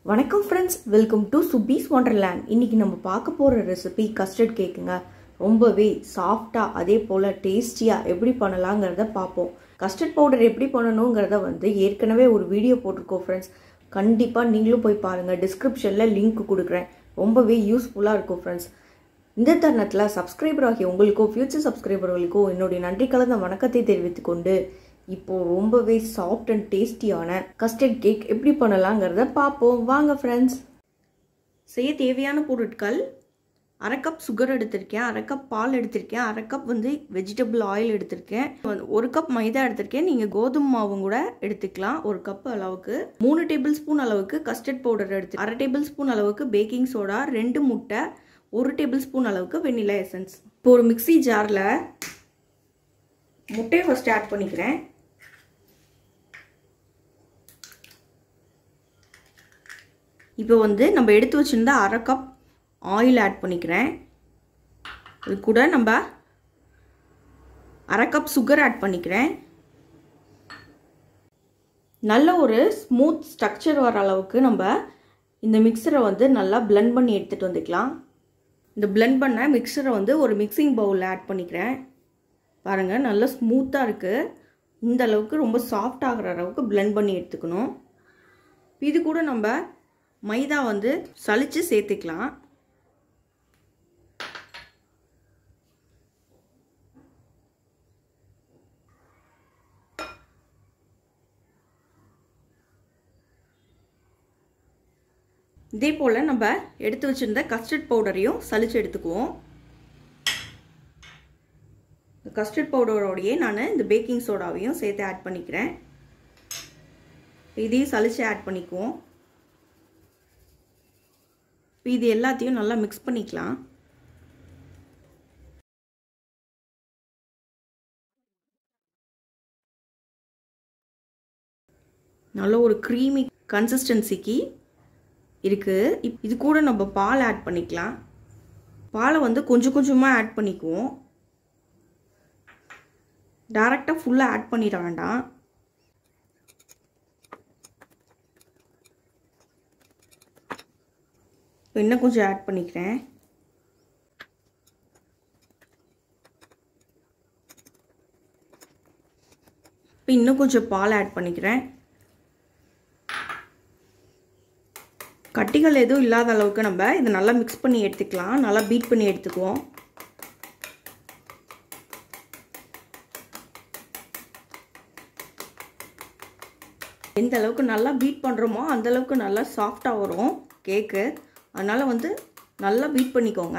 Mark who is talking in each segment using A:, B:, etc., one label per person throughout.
A: வணக்கம் friends welcome to Subee's wonderland இன்னைக்கு நம்ம பார்க்க போகிற ரெசிபி கஸ்டர்ட் கேக்குங்க ரொம்பவே சாஃப்டாக அதே போல் டேஸ்டியாக எப்படி பண்ணலாங்கிறத பார்ப்போம் கஸ்டர்ட் பவுடர் எப்படி பண்ணணுங்கிறத வந்து ஏற்கனவே ஒரு வீடியோ போட்டிருக்கோம் ஃப்ரெண்ட்ஸ் கண்டிப்பாக நீங்களும் போய் பாருங்கள் டிஸ்கிரிப்ஷனில் லிங்க் கொடுக்குறேன் ரொம்பவே யூஸ்ஃபுல்லாக இருக்கும் ஃப்ரெண்ட்ஸ் இந்த தருணத்தில் சப்ஸ்கிரைபர் ஆகிய உங்களுக்கோ ஃபியூச்சர் சப்ஸ்கிரைபர்களுக்கோ என்னுடைய நன்றி கலந்த வணக்கத்தை தெரிவித்துக் கொண்டு இப்போது ரொம்பவே சாஃப்ட் அண்ட் டேஸ்டியான கஸ்டர்ட் கேக் எப்படி பண்ணலாங்கிறத பார்ப்போம் வாங்க ஃப்ரெண்ட்ஸ் செய்ய தேவையான பொருட்கள் அரை கப் சுகர் எடுத்திருக்கேன் அரை கப் பால் எடுத்திருக்கேன் அரை கப் வந்து வெஜிடபிள் ஆயில் எடுத்திருக்கேன் ஒரு கப் மைதா எடுத்திருக்கேன் நீங்கள் கோதுமை மாவும் கூட எடுத்துக்கலாம் ஒரு கப் அளவுக்கு மூணு டேபிள் ஸ்பூன் அளவுக்கு கஸ்டர்ட் பவுடர் எடுத்து அரை டேபிள் ஸ்பூன் அளவுக்கு பேக்கிங் சோடா ரெண்டு முட்டை ஒரு டேபிள் ஸ்பூன் அளவுக்கு வெண்ணிலா எசன்ஸ் இப்போ ஒரு மிக்சி ஜாரில் முட்டையை ஃபஸ்ட்டு ஆட் பண்ணிக்கிறேன் இப்போ வந்து நம்ம எடுத்து வச்சுருந்த அரை கப் ஆயில் ஆட் பண்ணிக்கிறேன் இது கூட நம்ம அரை கப் சுகர் ஆட் பண்ணிக்கிறேன் நல்ல ஒரு ஸ்மூத் ஸ்ட்ரக்சர் வர அளவுக்கு நம்ம இந்த மிக்சரை வந்து நல்லா பிளெண்ட் பண்ணி எடுத்துகிட்டு வந்துக்கலாம் இந்த பிளெண்ட் பண்ண மிக்சரை வந்து ஒரு மிக்சிங் பவுலில் ஆட் பண்ணிக்கிறேன் பாருங்கள் நல்லா ஸ்மூத்தாக இருக்குது இந்த அளவுக்கு ரொம்ப சாஃப்ட் ஆகிற அளவுக்கு பிளெண்ட் பண்ணி எடுத்துக்கணும் இது கூட நம்ம மைதா வந்து சளிச்சு சேர்த்துக்கலாம் இதே போல் நம்ம எடுத்து வச்சுருந்த கஸ்டர்ட் பவுடரையும் சளிச்சு எடுத்துக்குவோம் கஸ்டர்ட் பவுடரோடையே நான் இந்த பேக்கிங் சோடாவையும் சேர்த்து ஆட் பண்ணிக்கிறேன் இதையும் சளிச்சு ஆட் பண்ணிக்குவோம் இது எல்லாத்தையும் நல்லா மிக்ஸ் பண்ணிக்கலாம் நல்ல ஒரு க்ரீமி கன்சிஸ்டன்சிக்கு இருக்குது இது கூட நம்ம பால் ஆட் பண்ணிக்கலாம் பாலை வந்து கொஞ்சம் கொஞ்சமாக ஆட் பண்ணிக்குவோம் டேரெக்டாக ஃபுல்லாக ஆட் பண்ணிட வேண்டாம் இப்போ இன்னும் கொஞ்சம் ஆட் பண்ணிக்கிறேன் இப்போ இன்னும் கொஞ்சம் பால் ஆட் பண்ணிக்கிறேன் கட்டிகள் எதுவும் இல்லாத அளவுக்கு நம்ம இதை நல்லா மிக்ஸ் பண்ணி எடுத்துக்கலாம் நல்லா பீட் பண்ணி எடுத்துக்குவோம் எந்த அளவுக்கு நல்லா பீட் பண்ணுறோமோ அந்த அளவுக்கு நல்லா சாஃப்டாக வரும் கேக்கு அதனால் வந்து நல்லா பீட் பண்ணிக்கோங்க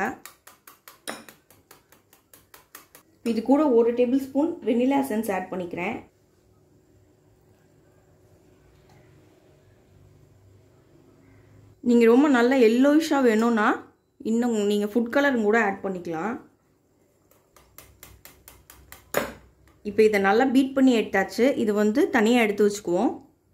A: இது கூட ஒரு tablespoon vanilla essence add பண்ணிக்கிறேன் நீங்கள் ரொம்ப நல்லா எல்லோயிஷாக வேணும்னா இன்னும் நீங்கள் ஃபுட் கலரும் கூட ஆட் பண்ணிக்கலாம் இப்போ இதை நல்லா பீட் பண்ணி எடுத்தாச்சு இது வந்து தனியாக எடுத்து வச்சுக்குவோம்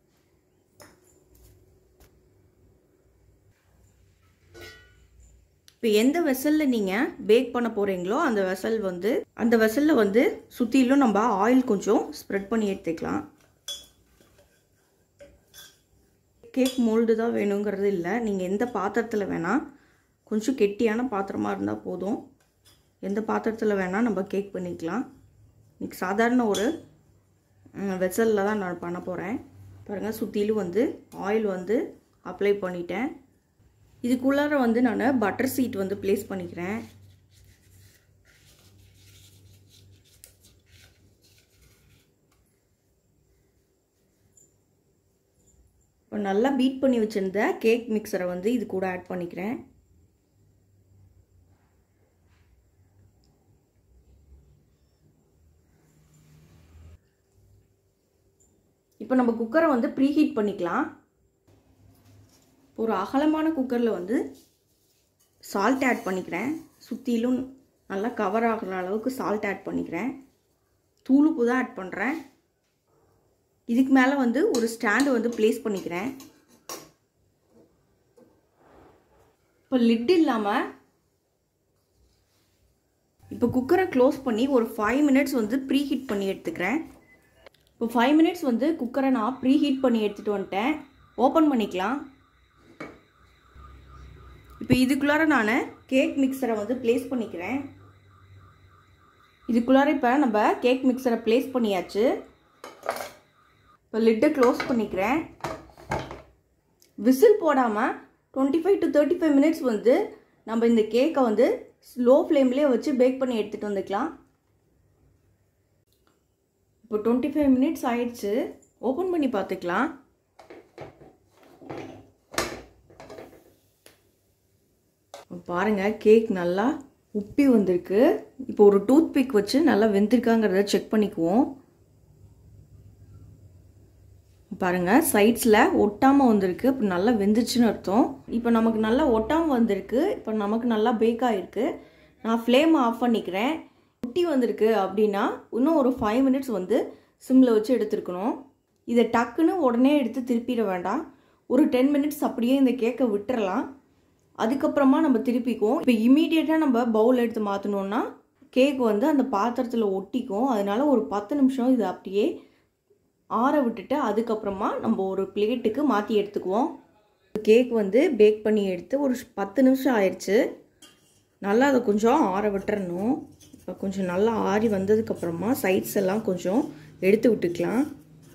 A: இப்போ எந்த வெசலில் நீங்கள் பேக் பண்ண போகிறீங்களோ அந்த வெசல் வந்து அந்த வெசலில் வந்து சுற்றிலும் நம்ம ஆயில் கொஞ்சம் ஸ்ப்ரெட் பண்ணி எடுத்துக்கலாம் கேக் மோல்டு தான் வேணுங்கிறது இல்லை நீங்கள் எந்த பாத்திரத்தில் வேணால் கொஞ்சம் கெட்டியான பாத்திரமாக இருந்தால் போதும் எந்த பாத்திரத்தில் வேணால் நம்ம கேக் பண்ணிக்கலாம் இன்றைக்கி சாதாரண ஒரு வெசலில் தான் நான் பண்ண போகிறேன் பாருங்கள் சுற்றிலும் வந்து ஆயில் வந்து அப்ளை பண்ணிட்டேன் இதுக்குள்ளார வந்து நான் பட்டர் சீட் வந்து ப்ளேஸ் பண்ணிக்கிறேன் இப்போ நல்லா பீட் பண்ணி வச்சுருந்த கேக் மிக்சரை வந்து இது கூட ஆட் பண்ணிக்கிறேன் இப்போ நம்ம குக்கரை வந்து ப்ரீஹீட் பண்ணிக்கலாம் ஒரு அகலமான குக்கரில் வந்து சால்ட் ஆட் பண்ணிக்கிறேன் சுற்றிலும் நல்லா கவர் ஆகிற அளவுக்கு சால்ட் ஆட் பண்ணிக்கிறேன் தூளுப்பு தான் ஆட் பண்ணுறேன் இதுக்கு மேலே வந்து ஒரு ஸ்டாண்டு வந்து ப்ளேஸ் பண்ணிக்கிறேன் இப்போ லிட் இல்லாமல் இப்போ குக்கரை க்ளோஸ் பண்ணி ஒரு ஃபைவ் மினிட்ஸ் வந்து ப்ரீ ஹீட் பண்ணி எடுத்துக்கிறேன் இப்போ ஃபைவ் மினிட்ஸ் வந்து குக்கரை நான் ப்ரீ ஹீட் பண்ணி எடுத்துகிட்டு வந்துட்டேன் ஓப்பன் பண்ணிக்கலாம் இப்போ இதுக்குள்ளார நான் கேக் மிக்சரை வந்து ப்ளேஸ் பண்ணிக்கிறேன் இதுக்குள்ளார இப்போ நம்ம கேக் மிக்சரை ப்ளேஸ் பண்ணியாச்சு இப்போ லிட்டை க்ளோஸ் பண்ணிக்கிறேன் விசில் போடாமல் twenty five to thirty five minutes வந்து நம்ம இந்த கேக்கை வந்து ஸ்லோ ஃப்ளேம்லேயே வச்சு பேக் பண்ணி எடுத்துகிட்டு வந்துக்கலாம் இப்போ டுவெண்ட்டி ஃபைவ் மினிட்ஸ் ஆயிடுச்சு ஓப்பன் பண்ணி பார்த்துக்கலாம் பாருங்கள் கேக் நல்லா உப்பி வந்திருக்கு இப்போ ஒரு டூத் பிக் வச்சு நல்லா வெந்திருக்காங்கிறத செக் பண்ணிக்குவோம் பாருங்கள் சைட்ஸில் ஒட்டாமல் வந்திருக்கு இப்போ நல்லா வெந்துருச்சுன்னு அர்த்தம் இப்போ நமக்கு நல்லா ஒட்டாமல் வந்திருக்கு இப்போ நமக்கு நல்லா பேக் ஆகிருக்கு நான் ஃப்ளேம் ஆஃப் பண்ணிக்கிறேன் ஒட்டி வந்திருக்கு அப்படின்னா இன்னும் ஒரு ஃபைவ் மினிட்ஸ் வந்து சிம்மில் வச்சு எடுத்துருக்கணும் இதை டக்குன்னு உடனே எடுத்து திருப்பிட வேண்டாம் ஒரு டென் மினிட்ஸ் அப்படியே இந்த கேக்கை விட்டுறலாம் அதுக்கப்புறமா நம்ம திருப்பிக்குவோம் இப்போ இமீடியட்டாக நம்ம பவுல் எடுத்து மாற்றணுன்னா கேக் வந்து அந்த பாத்திரத்தில் ஒட்டிக்கும் அதனால ஒரு பத்து நிமிஷம் இது அப்படியே ஆற விட்டுட்டு அதுக்கப்புறமா நம்ம ஒரு பிளேட்டுக்கு மாற்றி எடுத்துக்குவோம் கேக் வந்து பேக் பண்ணி எடுத்து ஒரு பத்து நிமிஷம் ஆயிடுச்சு நல்லா அதை கொஞ்சம் ஆற விட்டுறணும் இப்போ கொஞ்சம் நல்லா ஆறி வந்ததுக்கப்புறமா சைட்ஸ் எல்லாம் கொஞ்சம் எடுத்து விட்டுக்கலாம்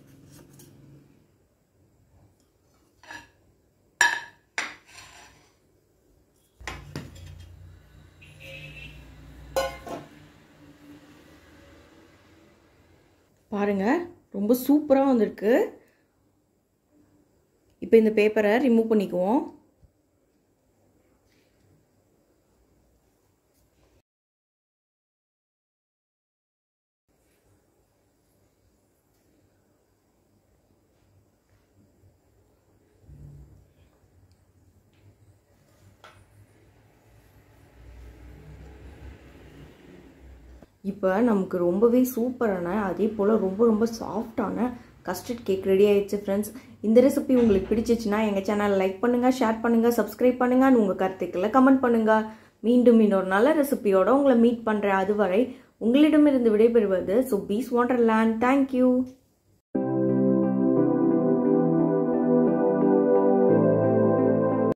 A: பாருங்கள் ரொம்ப சூப்பராக வந்திருக்கு இப்போ இந்த பேப்பரை ரிமூவ் பண்ணிக்குவோம் இப்போ நமக்கு ரொம்பவே சூப்பரான அதே போல் ரொம்ப ரொம்ப சாஃப்டான கஸ்டர்ட் கேக் ரெடி ஆயிடுச்சு ஃப்ரெண்ட்ஸ் இந்த ரெசிபி உங்களுக்கு பிடிச்சிச்சுன்னா எங்கள் சேனலை லைக் பண்ணுங்கள் ஷேர் பண்ணுங்கள் சப்ஸ்கிரைப் பண்ணுங்கள் உங்கள் கருத்துக்களை கமெண்ட் பண்ணுங்கள் மீண்டும் இன்னொரு நல்ல ரெசிபியோட உங்களை மீட் பண்ணுறேன் அதுவரை உங்களிடமிருந்து விடைபெறுவது ஸோ பீஸ் வாண்டர்லேண்ட் தேங்க்யூ